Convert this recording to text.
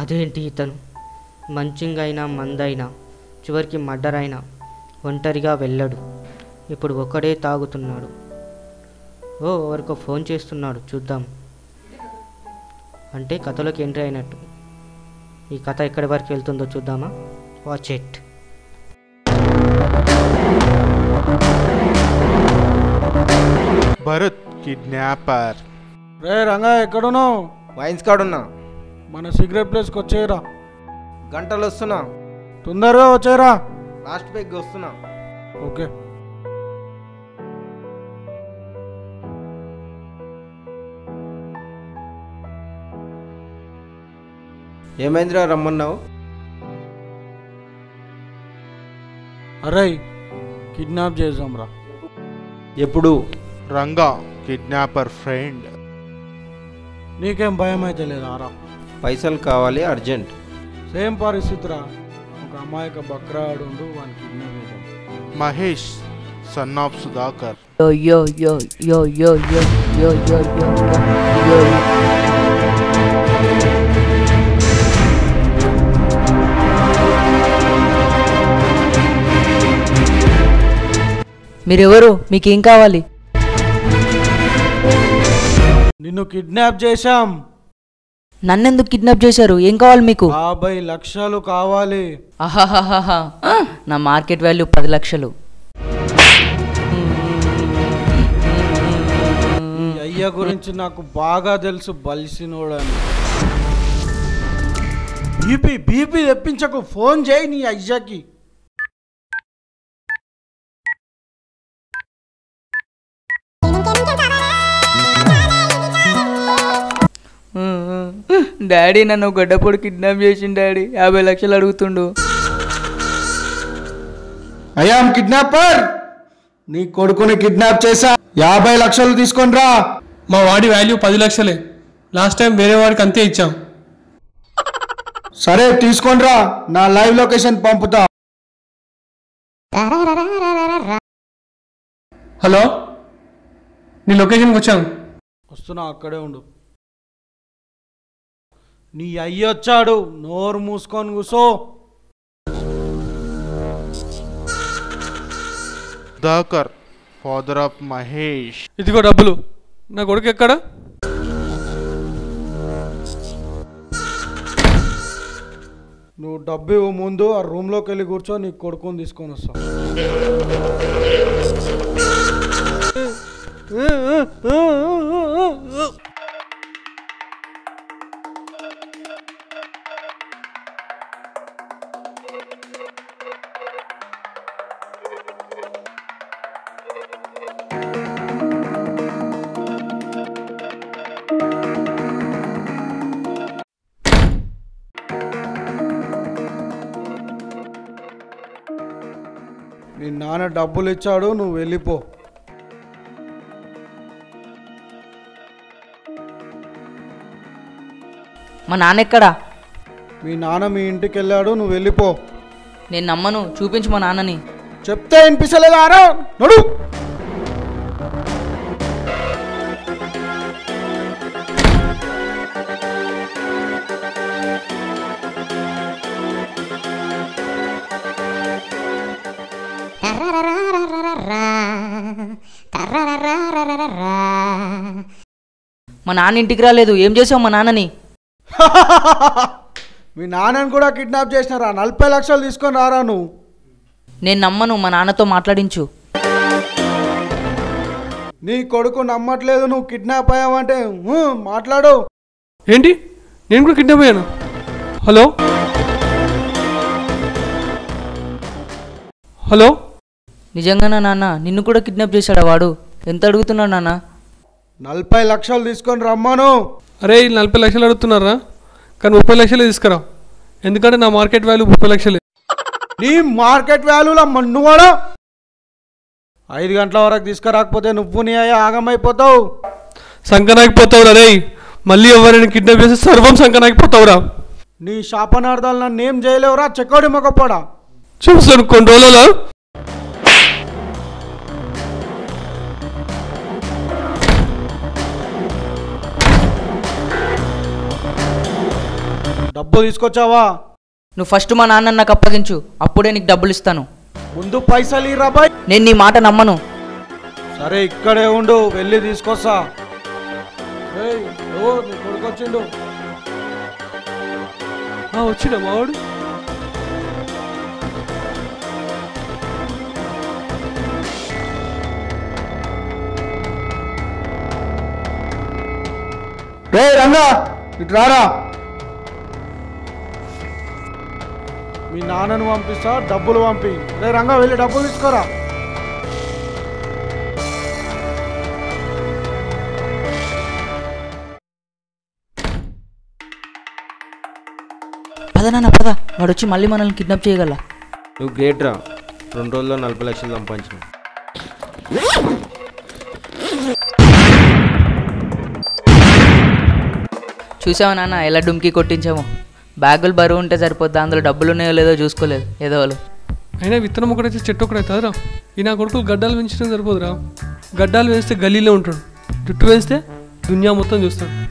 అదేంటి ఇతను మంచింగైనా మందైనా చివరికి మర్డర్ అయినా ఒంటరిగా వెళ్ళడు ఇప్పుడు ఒకడే తాగుతున్నాడు ఓ ఎవరికో ఫోన్ చేస్తున్నాడు చూద్దాం అంటే కథలోకి ఎంట్రీ అయినట్టు ఈ కథ ఎక్కడి వరకు వెళ్తుందో చూద్దామా వాచ్ ఇట్ భరత్ కిడ్నాపర్ రే రంగా ఎక్కడున్నావు వైన్స్ కాడున్నా మన సిగరెట్ ప్లేస్కి వచ్చేయరా గంటలు వస్తున్నా తొందరగా వచ్చేయరా లాస్ట్ పెగ్ వస్తున్నా ఓకే ఏమైందిరా రమ్మన్నావు అరే కిడ్నాప్ చేద్దాం రా ఎప్పుడు రంగా కిడ్నాపర్ ఫ్రెండ్ నీకేం భయం అయితే లేదా రా పైసలు కావాలి అర్జెంట్ సేమ్ పరిస్థితి రా ఒక అమ్మాయికి బక్రాడు ఉండు వాని కిడ్నాప్ చేద్దాం Mahesh son of Sudhakar Yo yo yo yo yo yo yo yo yo yo yo. మీరెవరు మీకేం కావాలి నిన్ను కిడ్నాప్ చేశాం నన్నెందుకు కిడ్నాప్ చేశారు ఏం కావాలి మీకు యాభై లక్షలు కావాలి ఆహాహాహా నా మార్కెట్ వాల్యూ పది లక్షలు ఈ అయ్య గురించి నాకు బాగా తెలుసు బలిసినోడని బీపీ బీపీ తెప్పించకు ఫోన్ చేయి నీ అయ్యకి డాడీ నన్ను గడ్డపొడి కిడ్నాప్ చేసిండు డాడీ యాభై లక్షలు అడుగుతుండు అయ్యాం కిడ్నాపర్ నీ కొడుకుని కిడ్నాప్ చేశా యాభై లక్షలు తీసుకొని రా మా వాడి వాల్యూ పది లక్షలే లాస్ట్ టైం వేరే వాడికి అంతే ఇచ్చాం సరే తీసుకొని రా నా లైవ్ లొకేషన్ పంపుతా హలో నీ లొకేషన్కి వచ్చాం వస్తున్నా అక్కడే ఉండు నీ అయ్య వచ్చాడు నోరు మూసుకొని కూసో సుధాకర్ ఫాదర్ ఆఫ్ మహేష్ ఇదిగో డబ్బులు నా కొడుకు ఎక్కడ నువ్వు డబ్బు ఇవ్వు ముందు ఆ రూమ్లోకి వెళ్ళి కూర్చో నీ కొడుకుని తీసుకొని వస్తా మీ నాన్న డబ్బులు ఇచ్చాడు నువ్వు వెళ్ళిపో మా నాన్న ఎక్కడా మీ నాన్న మీ ఇంటికి వెళ్ళాడు నువ్వు వెళ్ళిపో నేను నమ్మను చూపించు మా నాన్నని చెప్తే వినిపిస్తలేదు ఆరా నడు మా నాన్న ఇంటికి రాలేదు ఏం చేసావు మా నాన్నని మీ నాన్నని కూడా కిడ్నాప్ చేసినారా నలభై లక్షలు తీసుకొని రారా నువ్వు నేను నమ్మను మా నాన్నతో మాట్లాడించు నీ కొడుకు నమ్మట్లేదు నువ్వు కిడ్నాప్ అయ్యావంటే ఊ, మాట్లాడు ఏంటి నేను కూడా కిడ్నాప్ అయ్యాను హలో హలో నిజంగానా నాన్న నిన్ను కూడా కిడ్నాప్ చేశాడా వాడు ఎంత అడుగుతున్నాడు నాన్న నలభై లక్షలు తీసుకొని రమ్మను అరే వీళ్ళు నలభై లక్షలు అడుగుతున్నారా కానీ ముప్పై లక్షలే తీసుకురా ఎందుకంటే నా మార్కెట్ వాల్యూ ముప్పై లక్షలే నీ మార్కెట్ వాల్యూలో మన్నువాడా ఐదు గంటల వరకు తీసుకురాకపోతే నువ్వు నీ అయ్యా ఆగమైపోతావు సంకనాగిపోతావురా రే మళ్ళీ ఎవరైనా కిడ్నాప్ చేస్తే సర్వం సంకనాగిపోతావురా నీ శాపనార్థాలు నన్ను ఏం చేయలేవురా చెక్కోడి మొక్కపోడా చూస్తాను కొన్ని రోజులలో డబ్బు తీసుకొచ్చావా నువ్వు ఫస్ట్ మా నాన్న నాకు అప్పగించు అప్పుడే నీకు డబ్బులు ఇస్తాను ముందు పైసలు ఈ రాబాయ్ నేను నీ మాట నమ్మను సరే ఇక్కడే ఉండు వెళ్ళి తీసుకొస్తా ఏయ్, ఓ నీ కొడుకు వచ్చిండు ఆ, వచ్చిండా మావాడు రే రంగా ఇటు రారా మీ నాన్నను పంపిస్తా డబ్బులు పంపి రే రంగా వెళ్ళి డబ్బులు తీసుకోరా పద నాన్న పద వాడు వచ్చి మళ్ళీ మనల్ని కిడ్నాప్ చేయగల నువ్వు గ్రేట్ రా రెండు రోజుల్లో నలభై లక్షలు సంపాదించిన చూసావా నాన్న ఎలా డుమ్కి కొట్టించామో బ్యాగులు బరువు ఉంటే సరిపోద్ది అందులో డబ్బులు ఉన్నాయో లేదో చూసుకోలేదు ఏదో వాళ్ళు అయినా విత్తనం ఒకటైతే చెట్టు ఒకటైతుందిరా ఈ నా కొడుకులు గడ్డాలు పెంచడం సరిపోదురా గడ్డాలు వేస్తే గల్లీలో ఉంటాడు జుట్టు వేస్తే దునియా మొత్తం చూస్తాడు